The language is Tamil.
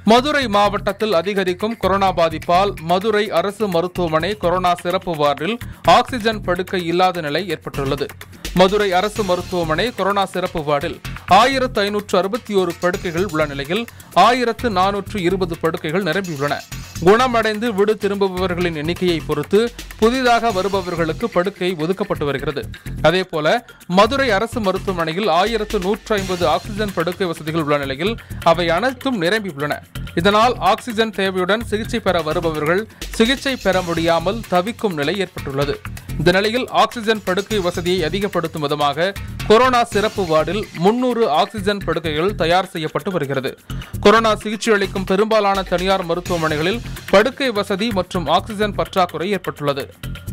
மதுரை மாவட்டத்தில் அதிகரிக்கும் கொரோனா பாதிப்பால் மதுரை அரசு மருத்துவமனை கொரோனா சிறப்பு வார்டில் ஆக்ஸிஜன் படுக்கை இல்லாத நிலை ஏற்பட்டுள்ளது மதுரை அரசு மருத்துவமனை கொரோனா சிறப்பு வார்டில் ஆயிரத்து ஐநூற்று அறுபத்தி ஒரு படுக்கைகள் உள்ள நிலையில் ஆயிரத்து நானூற்று இருபது படுக்கைகள் நிரம்பியுள்ளன குணமடைந்து விடு திரும்புபவர்களின் எண்ணிக்கையை பொறுத்து புதிதாக வருபவர்களுக்கு படுக்கை ஒதுக்கப்பட்டு வருகிறது அதேபோல மதுரை அரசு மருத்துவமனையில் ஆயிரத்து நூற்று ஐம்பது ஆக்ஸிஜன் படுக்கை வசதிகள் உள்ள நிலையில் அவை அனைத்தும் நிரம்பியுள்ளன இதனால் ஆக்ஸிஜன் தேவையுடன் சிகிச்சை பெற வருபவர்கள் சிகிச்சை பெற முடியாமல் தவிக்கும் நிலை ஏற்பட்டுள்ளது இந்த நிலையில் ஆக்ஸிஜன் படுக்கை வசதியை அதிகப்படுத்தும் விதமாக கொரோனா சிறப்பு வார்டில் முன்னூறு ஆக்ஸிஜன் படுக்கைகள் தயார் செய்யப்பட்டு வருகிறது கொரோனா சிகிச்சை அளிக்கும் பெரும்பாலான தனியார் மருத்துவமனைகளில் படுக்கை வசதி மற்றும் ஆக்ஸிஜன் பற்றாக்குறை ஏற்பட்டுள்ளது